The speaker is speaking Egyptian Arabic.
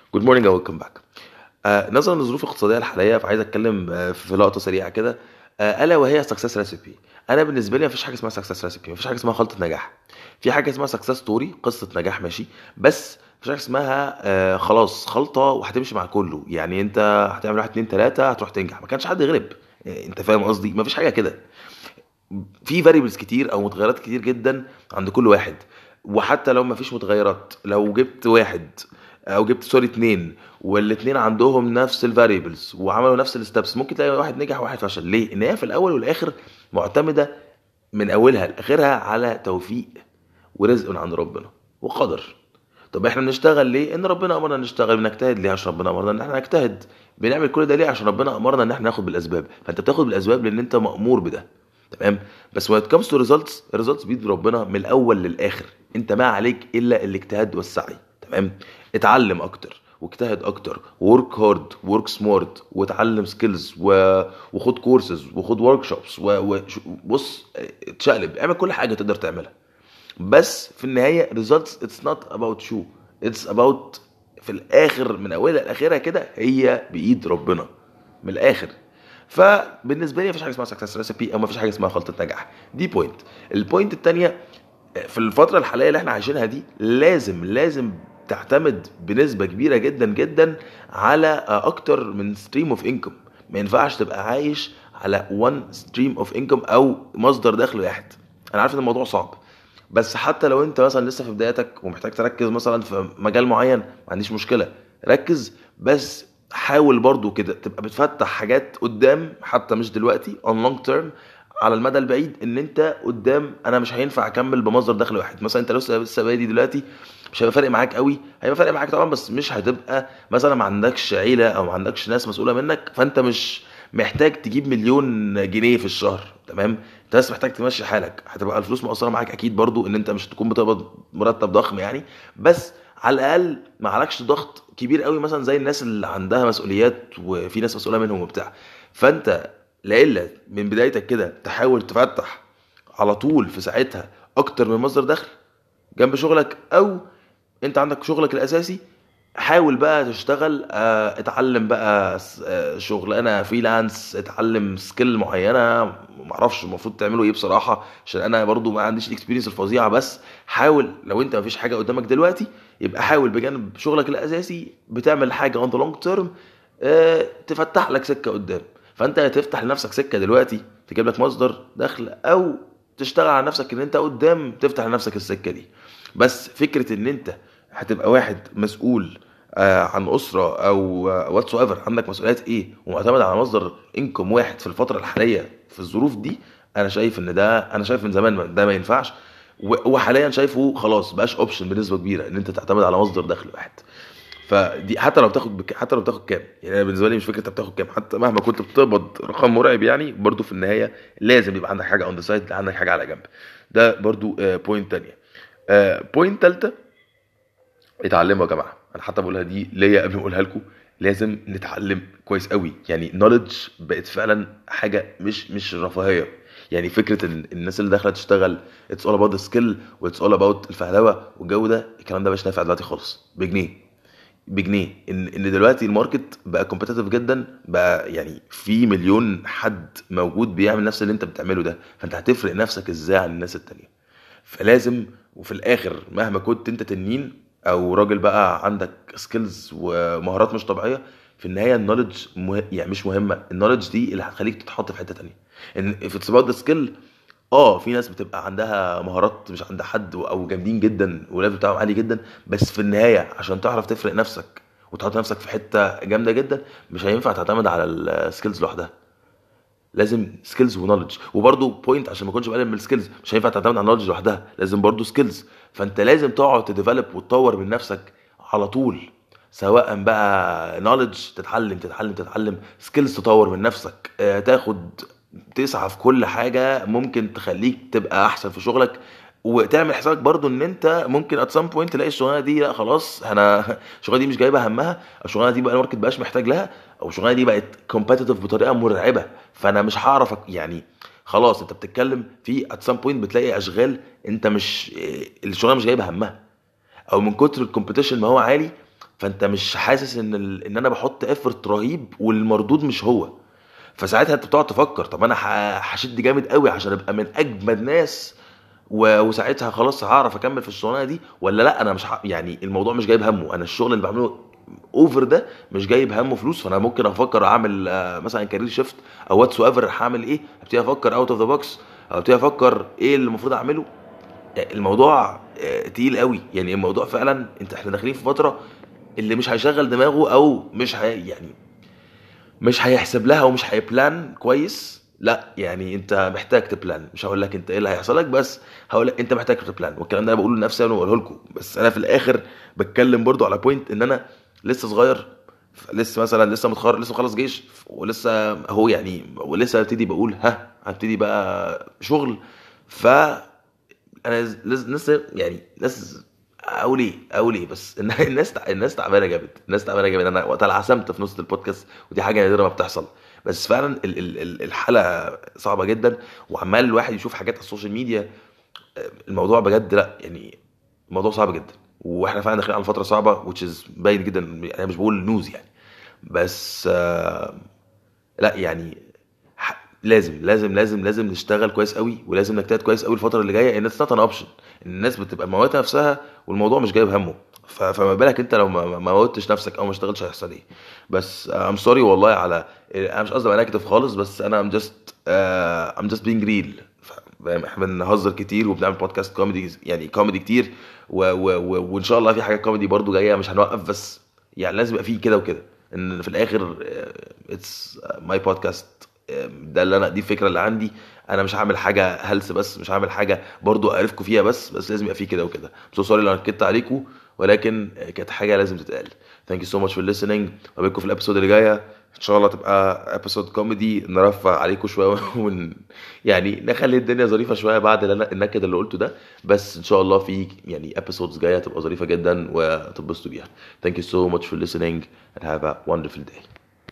جود مورنينج ويلكم باك نظرا للظروف الاقتصاديه الحاليه فعايز اتكلم آه، في لقطه سريعه كده آه، الا وهي سكسس ريسيبي انا بالنسبه لي مفيش حاجه اسمها سكسس ريسيبي مفيش حاجه اسمها خلطه نجاح في حاجه اسمها سكسس ستوري قصه نجاح ماشي بس مفيش حاجه اسمها آه خلاص خلطه وهتمشي مع كله يعني انت هتعمل واحد اتنين تلاته هتروح تنجح ما كانش حد غلب آه، انت فاهم قصدي مفيش حاجه كده في فاريبلز كتير او متغيرات كتير جدا عند كل واحد وحتى لو ما فيش متغيرات لو جبت واحد او جبت سوري اتنين والاتنين عندهم نفس الفاريبلز وعملوا نفس الستبس ممكن تلاقي واحد نجح وواحد فشل ليه ان هي في الاول والاخر معتمده من اولها لاخرها على توفيق ورزق من عند ربنا وقدر طب احنا بنشتغل ليه ان ربنا امرنا نشتغل بنجتهد ليه عشان ربنا امرنا ان احنا نجتهد بنعمل كل ده ليه عشان ربنا امرنا ان احنا ناخد بالاسباب فانت بتاخد بالاسباب لان انت مامور بده تمام بس when it comes to results results بيد ربنا من الاول للاخر انت ما عليك الا الاجتهاد والسعي تمام اتعلم اكتر واجتهد اكتر ورك هارد ورك سمارت واتعلم سكيلز و... وخد كورسز وخد ورك شوبس و... و... بص اتشقلب اعمل كل حاجه تقدر تعملها بس في النهايه results it's not about you it's about في الاخر من اولها لاخرها كده هي بايد ربنا من الاخر فبالنسبه لي مفيش حاجه اسمها سكسس ريسيبي او مفيش حاجه اسمها خلطه نجاح دي بوينت البوينت الثانيه في الفتره الحاليه اللي احنا عايشينها دي لازم لازم تعتمد بنسبه كبيره جدا جدا على اكتر من ستريم اوف انكم ما ينفعش تبقى عايش على وان ستريم اوف انكم او مصدر دخل واحد انا عارف ان الموضوع صعب بس حتى لو انت مثلا لسه في بدايتك ومحتاج تركز مثلا في مجال معين ما عنديش مشكله ركز بس حاول برضو كده تبقى بتفتح حاجات قدام حتى مش دلوقتي on long term على المدى البعيد ان انت قدام انا مش هينفع اكمل بمصدر دخل واحد مثلا انت لسه لسه بادي دلوقتي مش هيبقى فارق معاك قوي هيبقى فارق معاك طبعا بس مش هتبقى مثلا ما عندكش عيله او ما عندكش ناس مسؤوله منك فانت مش محتاج تجيب مليون جنيه في الشهر تمام انت بس محتاج تمشي حالك هتبقى الفلوس مقصره معاك اكيد برضو ان انت مش تكون بتقبض مرتب ضخم يعني بس على الاقل ما عليكش ضغط كبير قوي مثلا زي الناس اللي عندها مسؤوليات وفي ناس مسؤوله منهم وبتاع فانت لا من بدايتك كده تحاول تفتح على طول في ساعتها اكتر من مصدر دخل جنب شغلك او انت عندك شغلك الاساسي حاول بقى تشتغل آه، اتعلم بقى س- آه، شغلانه فريلانس اتعلم سكيل معينه معرفش المفروض تعمله ايه بصراحه عشان انا برضو ما عنديش الاكسبيرينس الفظيعه بس حاول لو انت مفيش حاجه قدامك دلوقتي يبقى حاول بجانب شغلك الاساسي بتعمل حاجه اون ذا لونج تيرم تفتح لك سكه قدام فانت هتفتح لنفسك سكه دلوقتي تجيب لك مصدر دخل او تشتغل على نفسك ان انت قدام تفتح لنفسك السكه دي بس فكره ان انت هتبقى واحد مسؤول آه، عن اسره او واتس ايفر عندك مسؤوليات ايه ومعتمد على مصدر انكم واحد في الفتره الحاليه في الظروف دي انا شايف ان ده انا شايف من زمان ما- ده ما ينفعش و- وحاليا شايفه خلاص بقاش اوبشن بنسبه كبيره ان انت تعتمد على مصدر دخل واحد فدي حتى لو بتاخد بك... حتى لو بتاخد كام يعني انا بالنسبه لي مش فكره انت بتاخد كام حتى مهما كنت بتقبض رقم مرعب يعني برضو في النهايه لازم يبقى عندك حاجه اون ذا سايد عندك حاجه على جنب ده برضو بوينت تانية بوينت تالتة اتعلموا يا جماعه انا حتى بقولها دي ليا قبل ما اقولها لكم لازم نتعلم كويس قوي يعني نوليدج بقت فعلا حاجه مش مش رفاهيه يعني فكره ان الناس اللي داخله تشتغل اتس اول اباوت سكيل واتس اول اباوت الفهلوه والجو ده الكلام ده مش نافع دلوقتي خالص بجنيه بجنيه ان ان دلوقتي الماركت بقى كومبيتيتيف جدا بقى يعني في مليون حد موجود بيعمل نفس اللي انت بتعمله ده فانت هتفرق نفسك ازاي عن الناس التانية فلازم وفي الاخر مهما كنت انت تنين او راجل بقى عندك سكيلز ومهارات مش طبيعيه في النهايه النولج مه... يعني مش مهمه النولج دي اللي هتخليك تتحط في حته تانية ان في اتس اباوت ذا سكيل اه في ناس بتبقى عندها مهارات مش عند حد او جامدين جدا والليفل بتاعهم عالي جدا بس في النهايه عشان تعرف تفرق نفسك وتحط نفسك في حته جامده جدا مش هينفع تعتمد على السكيلز لوحدها لازم سكيلز ونولج وبرده بوينت عشان ما اكونش بقلل من السكيلز مش هينفع تعتمد على النولج لوحدها لازم برده سكيلز فانت لازم تقعد تديفلوب وتطور من نفسك على طول سواء بقى نولج تتعلم تتعلم تتعلم سكيلز تطور من نفسك آه، تاخد تسعى في كل حاجه ممكن تخليك تبقى احسن في شغلك وتعمل حسابك برضو ان انت ممكن ات سام بوينت تلاقي الشغلانه دي لا خلاص انا الشغلانه دي مش جايبه همها او الشغلانه دي بقى الماركت بقاش محتاج لها او الشغلانه دي بقت كومبetitive بطريقه مرعبه فانا مش هعرف أك- يعني خلاص انت بتتكلم في ات سام بوينت بتلاقي اشغال انت مش الشغلانه مش جايبه همها او من كتر الكومبيتيشن ما هو عالي فانت مش حاسس ان ال... ان انا بحط افورت رهيب والمردود مش هو فساعتها انت بتقعد تفكر طب انا ه- هشد جامد قوي عشان ابقى من اجمد ناس و... وساعتها خلاص هعرف اكمل في الشغلانه دي ولا لا انا مش ح... يعني الموضوع مش جايب همه انا الشغل اللي بعمله اوفر ده مش جايب همه فلوس فانا ممكن افكر اعمل آه، مثلا كارير شيفت او واتس ايفر هعمل ايه ابتدي افكر اوت اوف ذا بوكس او ابتدي افكر ايه اللي المفروض اعمله يعني الموضوع آه، تقيل قوي يعني الموضوع فعلا انت احنا داخلين في فتره اللي مش هيشغل دماغه او مش هي يعني مش هيحسب لها ومش هيبلان كويس لا يعني انت محتاج تبلان مش هقول لك انت ايه اللي هيحصل لك بس هقول لك انت محتاج تبلان والكلام ده انا بقوله لنفسي انا بقوله لكم بس انا في الاخر بتكلم برضو على بوينت ان انا لسه صغير لسه مثلا لسه متخرج لسه مخلص جيش ولسه هو يعني ولسه هبتدي بقول ها هبتدي بقى شغل ف انا لازم لسه يعني ناس اقول ايه اقول ايه بس إن الناس تع- الناس تعبانه جامد الناس تعبانه جامد انا وقتها العسمت في نص البودكاست ودي حاجه نادره ما بتحصل بس فعلا ال- ال- ال- الحاله صعبه جدا وعمال الواحد يشوف حاجات على السوشيال ميديا آه، الموضوع بجد لا يعني الموضوع صعب جدا واحنا فعلا داخلين على فتره صعبه which is باين جدا يعني انا مش بقول نوز يعني بس آه، لا يعني ح- لازم لازم لازم لازم نشتغل كويس قوي ولازم نجتهد كويس قوي الفتره اللي جايه ان اتس نوت ان اوبشن الناس بتبقى موتها نفسها والموضوع مش جايب همه ف- فما بالك انت لو ما ما موتش نفسك او ما اشتغلتش هيحصل ايه بس ام سوري والله على انا مش قصدي ابقى نيجاتيف خالص بس انا ام جاست ام جاست بينج ريل فاهم احنا بنهزر كتير وبنعمل بودكاست كوميدي يعني كوميدي كتير و و و وان شاء الله في حاجات كوميدي برضو جايه مش هنوقف بس يعني لازم يبقى فيه كده وكده ان في الاخر اتس ماي بودكاست ده اللي انا دي الفكره اللي عندي انا مش هعمل حاجه هلس بس مش هعمل حاجه برضو اعرفكم فيها بس بس لازم يبقى فيه كده وكده سو سوري لو نكدت عليكم ولكن كانت حاجه لازم تتقال ثانك يو سو ماتش فور listening وابيكم في الابيسود اللي جايه ان شاء الله تبقى ابيسود كوميدي نرفع عليكم شويه ون يعني نخلي الدنيا ظريفه شويه بعد اللي أنا- النكد اللي قلته ده بس ان شاء الله في يعني ابيسودز جايه تبقى ظريفه جدا وتنبسطوا بيها ثانك يو سو ماتش فور listening and have a wonderful day